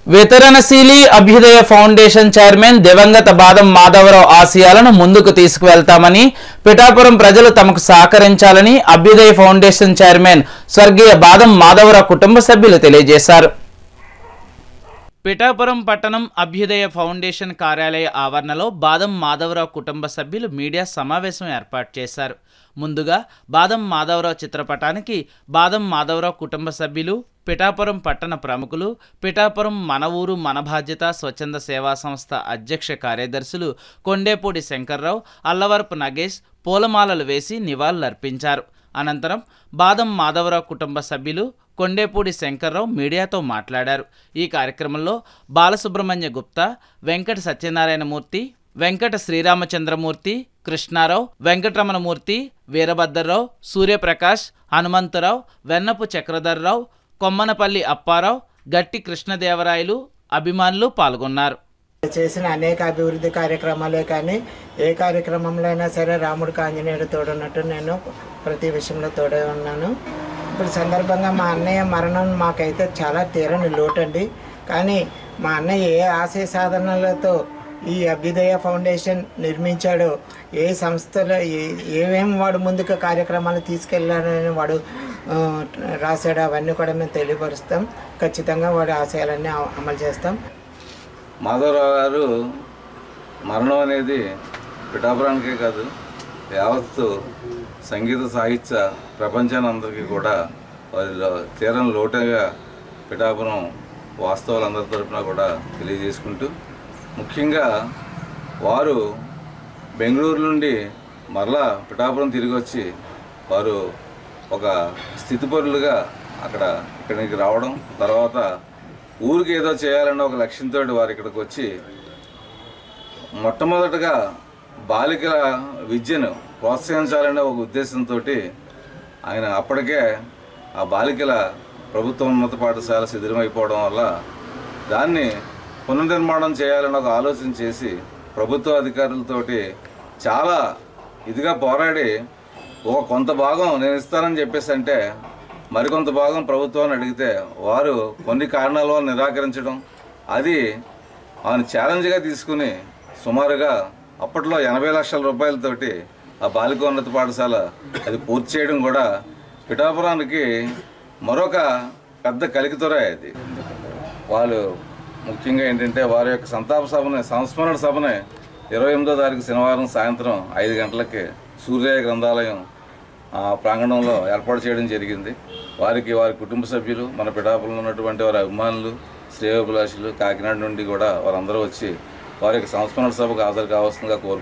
వితరణశీలి అభ్యుదయ foundation chairman దివంగత బాదం మాధవరావు ఆశయాలను ముందుకు తీసుకువెళ్తామని పిఠాపురం ప్రజలు తమకు సహకరించాలని అభ్యుదయ ఫౌండేషన్ చైర్మన్ స్వర్గీయ బాదం మాధవరావు కుటుంబ సభ్యులు తెలియజేశారు పిఠాపురం పట్టణం అభ్యుదయ ఫౌండేషన్ కార్యాలయ ఆవరణలో బాదం మాధవరావు కుటుంబ సభ్యులు మీడియా సమావేశం ఏర్పాటు చేశారు ముందుగా బాదం మాధవరావు చిత్రపటానికి బాదం మాధవరావు కుటుంబ సభ్యులు పిఠాపురం పట్టణ ప్రముఖులు పిఠాపురం మన ఊరు మన బాధ్యత స్వచ్ఛంద సేవా సంస్థ అధ్యక్ష కార్యదర్శులు కొండేపూడి శంకర్రావు అల్లవరపు నగేష్ పూలమాలలు వేసి నివాళులర్పించారు అనంతరం బాదం మాధవరావు కుటుంబ సభ్యులు కొండేపూడి శంకర్రావు మీడియాతో మాట్లాడారు ఈ కార్యక్రమంలో బాలసుబ్రహ్మణ్య గుప్తా వెంకట సత్యనారాయణమూర్తి వెంకట శ్రీరామచంద్రమూర్తి కృష్ణారావు వెంకటరమణమూర్తి వీరభద్రరావు సూర్యప్రకాష్ హనుమంతరావు వెన్నపు చక్రధర్రావు కొమ్మనపల్లి అప్పారావు గట్టి కృష్ణదేవరాయలు అభిమానులు పాల్గొన్నారు చేసిన అనేక అభివృద్ధి కార్యక్రమాలే కానీ ఏ కార్యక్రమంలో అయినా సరే రాముడికి ఆంజనేయుడు తోడున్నట్టు నేను ప్రతి విషయంలో తోడే ఉన్నాను ఇప్పుడు సందర్భంగా మా అన్నయ్య మరణం మాకైతే చాలా తీరని లోటండి కానీ మా అన్నయ్య ఏ ఆశయ సాధనలతో ఈ అభ్యుదయ ఫౌండేషన్ నిర్మించాడో ఏ సంస్థలో ఏ- ఏమేమి వాడు ముందుకు కార్యక్రమాలు తీసుకెళ్ళాడని వాడు ఆ, రాశాడో అవన్నీ కూడా మేము తెలియపరుస్తాం ఖచ్చితంగా వాడి ఆశయాలన్నీ అ- అమలు చేస్తాం మాధవరావు గారు మరణం అనేది పిఠాపురానికే కాదు యావత్తు సంగీత సాహిత్య ప్రపంచాన్ని అందరికీ కూడా వారిలో తీరని లోటుగా పిఠాపురం వాస్తవాలందరి తరపున కూడా తెలియజేసుకుంటూ ముఖ్యంగా వారు బెంగళూరు నుండి మరలా పిఠాపురం తిరిగి వచ్చి వారు ఒక స్థితిపరులుగా అక్కడ ఇక్కడికి రావడం తర్వాత ఊరికి ఏదో చేయాలన్న ఒక లక్ష్యంతో వారు ఇక్కడికి వచ్చి మొట్టమొదటగా బాలికల విద్యను ప్రోత్సహించాలనే ఒక ఉద్దేశంతో ఆయన అప్పటికే ఆ బాలికల ప్రభుత్వ ఉన్నత పాఠశాల శిథిలమైపోవడం వల్ల దాన్ని పునర్నిర్మాణం చేయాలని ఒక ఆలోచన చేసి ప్రభుత్వ అధికారులతోటి చాలా ఇదిగా పోరాడి ఒక కొంత భాగం నేను ఇస్తానని చెప్పేసి అంటే మరికొంత భాగం ప్రభుత్వాన్ని అడిగితే వారు కొన్ని కారణాల వల్ల నిరాకరించడం అది ఆయన ఛాలెంజ్గా తీసుకుని సుమారుగా అప్పట్లో ఎనభై లక్షల రూపాయలతోటి ఆ బాలికోన్నత పాఠశాల అది పూర్తి చేయడం కూడా పిఠాపురానికి మరొక పెద్ద కలికితొర అది వాళ్ళు ముఖ్యంగా ఏంటంటే వారి యొక్క సంతాప సభని సంస్మరణ సభని ఇరవై ఎనిమిదో తారీఖు శనివారం సాయంత్రం ఐదు గంటలకి సూర్య గ్రంథాలయం ఆ ప్రాంగణంలో ఏర్పాటు చేయడం జరిగింది వారికి వారి కుటుంబ సభ్యులు మన పిఠాపురంలో ఉన్నటువంటి వారి అభిమానులు శ్రేయోభిలాషులు కాకినాడ నుండి కూడా వారందరూ వచ్చి వారి యొక్క సంస్మరణ సభకు హాజరు కావాల్సిందిగా కోరు